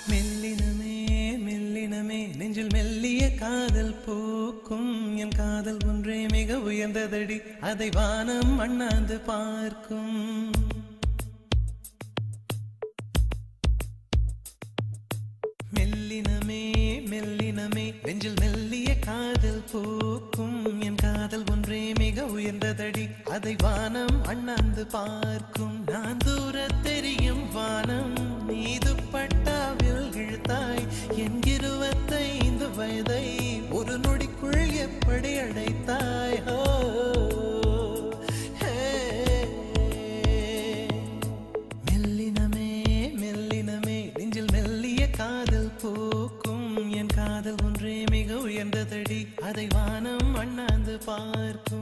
மெல்லினமே மெல்லினமே நெஞ்சில் மெல்லிய காதல் பூக்கும் என் காதல் ஒன்றே மிக உயர்ந்ததடி அதை வானம் அண்ணாந்து பார்க்கும் மெல்லினமே மெல்லினமே நெஞ்சில் மெல்லிய காதல் பூக்கும் என் காதல் ஒன்றே மிக உயர்ந்ததடி அதை வானம் அண்ணாந்து பார்க்கும் நான் தூர தெரியும் வானம் மீது பட்டாவில் இழுத்தாய் என் இருபத்தைந்து வயதை ஒரு நொடிக்குள் எப்படி அடைத்தாய் ஓ ஹே மெல்லினமே மெல்லினமே நெஞ்சில் மெல்லிய காதல் பூக்கும் என் காதல் ஒன்றே மிக உயர்ந்ததடி அதை வானம் அண்ணாந்து பார்க்கும்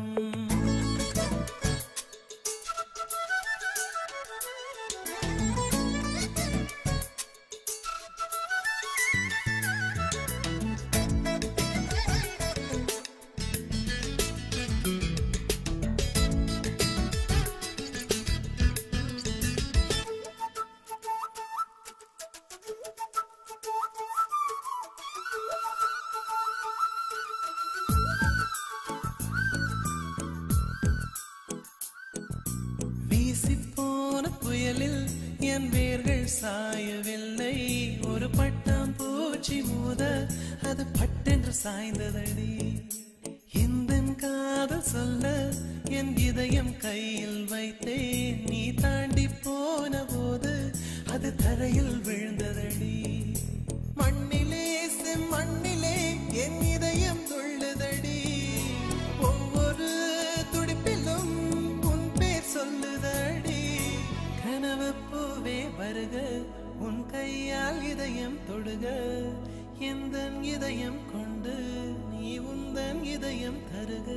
வீசிப்போன புயலில் என் வேர்கள் சாயவில்லை ஒரு பட்டாம் பூச்சி மோத அது பட்டென்று சாய்ந்ததடி இந்த காதல் சொல்ல என் இதயம் கையில் வைத்தேன் நீ தாண்டி போன போது அது தரையில் விழுந்ததடி மண்ணிலே செம்மண்ணிலே என் இதயம் துள்ளுதடி ஒவ்வொரு துடிப்பிலும் உன் பேர் சொல்லுதடி கனவு பூவே வருக உன் கையால் இதயம் தொடுக எந்த இதயம் கொண்டு நீ உந்தன் இதயம் தருக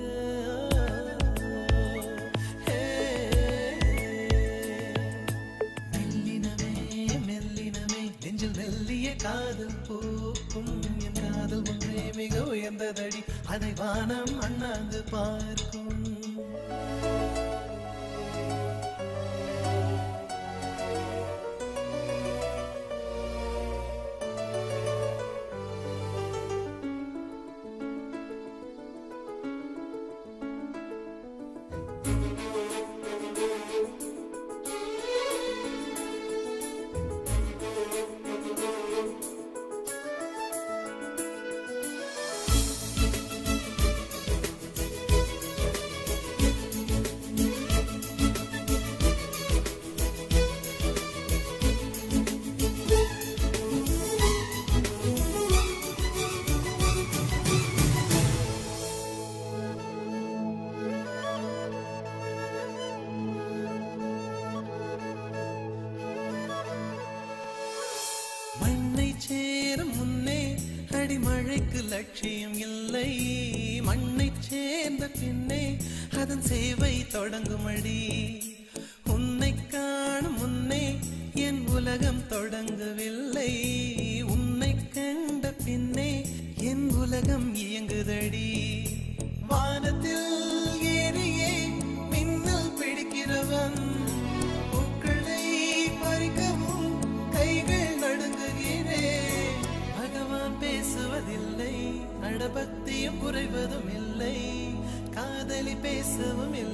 ஹே. மெல்லினமே மெல்லினமே நெஞ்சில் மெல்லிய காதல் பூக்கும் என் காதல் ஒன்றே மிக உயர்ந்ததடி அதை வானம் அண்ணாந்து பார்க்கும் மண்ணை சேரும் முன்னே அடிமழைக்கு லட்சியம் இல்லை மண்ணை சேர்ந்த பின்னே அதன் சேவை தொடங்கும் அடி உன்னை காணும் முன்னே என் உலகம் தொடங்கவில்லை உன்னை கண்ட பின்னே என் உலகம் இயங்குதடி வானத்தில் ஏறியே மின்னல் பிடிக்கிறவன் பூக்களை பறிக்கவும் கைகள் நடுங்குகிறேன் பகவான் பேசுவதில்லை அடபக்தியும் குறைவதும் இல்லை காதலி பேசவும் இல்லை